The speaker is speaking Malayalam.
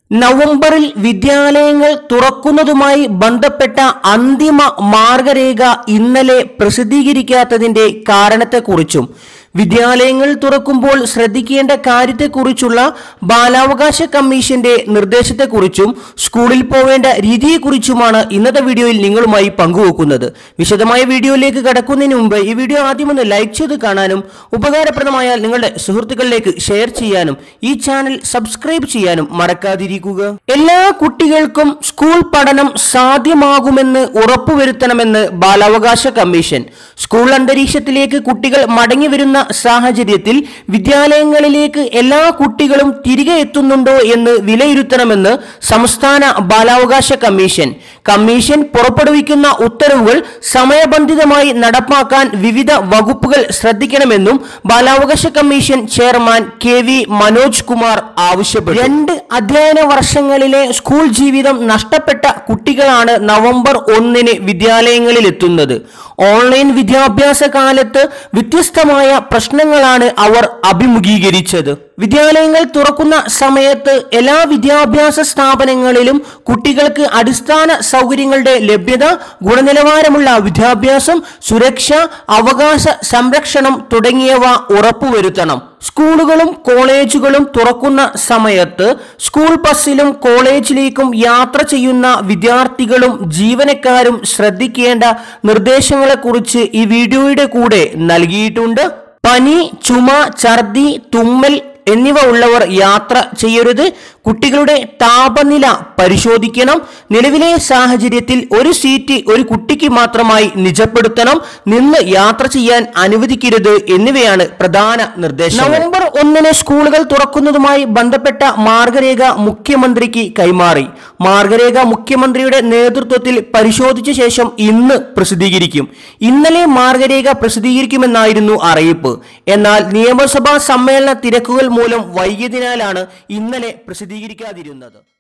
നവംബറിൽ വിദ്യാലയങ്ങൾ തുറക്കുന്നതുമായി ബന്ധപ്പെട്ട അന്തിമ മാർഗരേഖ ഇന്നലെ പ്രസിദ്ധീകരിക്കാത്തതിന്റെ കാരണത്തെക്കുറിച്ചും വിദ്യാലയങ്ങൾ തുറക്കുമ്പോൾ ശ്രദ്ധിക്കേണ്ട കാര്യത്തെക്കുറിച്ചുള്ള ബാലാവകാശ കമ്മീഷന്റെ നിർദ്ദേശത്തെക്കുറിച്ചും സ്കൂളിൽ പോവേണ്ട രീതിയെക്കുറിച്ചുമാണ് ഇന്നത്തെ വീഡിയോയിൽ നിങ്ങളുമായി പങ്കുവെക്കുന്നത് വിശദമായ വീഡിയോയിലേക്ക് കടക്കുന്നതിന് മുമ്പ് ഈ വീഡിയോ ആദ്യം ഒന്ന് ലൈക്ക് ചെയ്ത് കാണാനും ഉപകാരപ്രദമായാൽ നിങ്ങളുടെ സുഹൃത്തുക്കളിലേക്ക് ഷെയർ ചെയ്യാനും ഈ ചാനൽ സബ്സ്ക്രൈബ് ചെയ്യാനും മറക്കാതിരിക്കുക എല്ലാ കുട്ടികൾക്കും സ്കൂൾ പഠനം സാധ്യമാകുമെന്ന് ഉറപ്പുവരുത്തണമെന്ന് ബാലാവകാശ കമ്മീഷൻ സ്കൂൾ അന്തരീക്ഷത്തിലേക്ക് കുട്ടികൾ മടങ്ങി വരുന്ന സാഹചര്യത്തിൽ വിദ്യാലയങ്ങളിലേക്ക് എല്ലാ കുട്ടികളും തിരികെ എത്തുന്നുണ്ടോ എന്ന് വിലയിരുത്തണമെന്ന് സംസ്ഥാന ബാലാവകാശ കമ്മീഷൻ കമ്മീഷൻ പുറപ്പെടുവിക്കുന്ന ഉത്തരവുകൾ സമയബന്ധിതമായി നടപ്പാക്കാൻ വിവിധ വകുപ്പുകൾ ശ്രദ്ധിക്കണമെന്നും ബാലാവകാശ commission chairman K V Manoj Kumar ആവശ്യപ്പെട്ടു രണ്ട് അധ്യയന വർഷങ്ങളിലെ സ്കൂൾ ജീവിതം നഷ്ടപ്പെട്ട കുട്ടികളാണ് നവംബർ ഒന്നിന് വിദ്യാലയങ്ങളിൽ എത്തുന്നത് ഓൺലൈൻ വിദ്യാഭ്യാസ കാലത്ത് വ്യത്യസ്തമായ പ്രശ്നങ്ങളാണ് അവർ അഭിമുഖീകരിച്ചത് വിദ്യാലയങ്ങൾ തുറക്കുന്ന സമയത്ത് എല്ലാ വിദ്യാഭ്യാസ സ്ഥാപനങ്ങളിലും കുട്ടികൾക്ക് അടിസ്ഥാന സൗകര്യങ്ങളുടെ ലഭ്യത ഗുണനിലവാരമുള്ള വിദ്യാഭ്യാസം സുരക്ഷ അവകാശ സംരക്ഷണം തുടങ്ങിയവ ഉറപ്പുവരുത്തണം സ്കൂളുകളും കോളേജുകളും തുറക്കുന്ന സമയത്ത് സ്കൂൾ ബസ്സിലും കോളേജിലേക്കും യാത്ര ചെയ്യുന്ന വിദ്യാർത്ഥികളും ജീവനക്കാരും ശ്രദ്ധിക്കേണ്ട നിർദ്ദേശങ്ങളെക്കുറിച്ച് ഈ വീഡിയോയുടെ കൂടെ നൽകിയിട്ടുണ്ട് പനി ചുമ ഛർദി തുമ്മൽ എന്നിവ ഉള്ളവർ യാത്ര ചെയ്യരുത് കുട്ടികളുടെ താപനില പരിശോധിക്കണം നിലവിലെ സാഹചര്യത്തിൽ ഒരു സീറ്റ് ഒരു കുട്ടിക്ക് മാത്രമായി നിജപ്പെടുത്തണം നിന്ന് യാത്ര ചെയ്യാൻ അനുവദിക്കരുത് എന്നിവയാണ് പ്രധാന നിർദ്ദേശം നവംബർ ഒന്നിന് സ്കൂളുകൾ തുറക്കുന്നതുമായി ബന്ധപ്പെട്ട മാർഗരേഖ മുഖ്യമന്ത്രിക്ക് കൈമാറി മാർഗരേഖ മുഖ്യമന്ത്രിയുടെ നേതൃത്വത്തിൽ പരിശോധിച്ച ശേഷം ഇന്ന് പ്രസിദ്ധീകരിക്കും ഇന്നലെ മാർഗരേഖ പ്രസിദ്ധീകരിക്കുമെന്നായിരുന്നു അറിയിപ്പ് എന്നാൽ നിയമസഭാ സമ്മേളന തിരക്കുകൾ മൂലം വൈകിയതിനാലാണ് ഇന്നലെ പ്രസിദ്ധീകരിക്കാതിരുന്നത്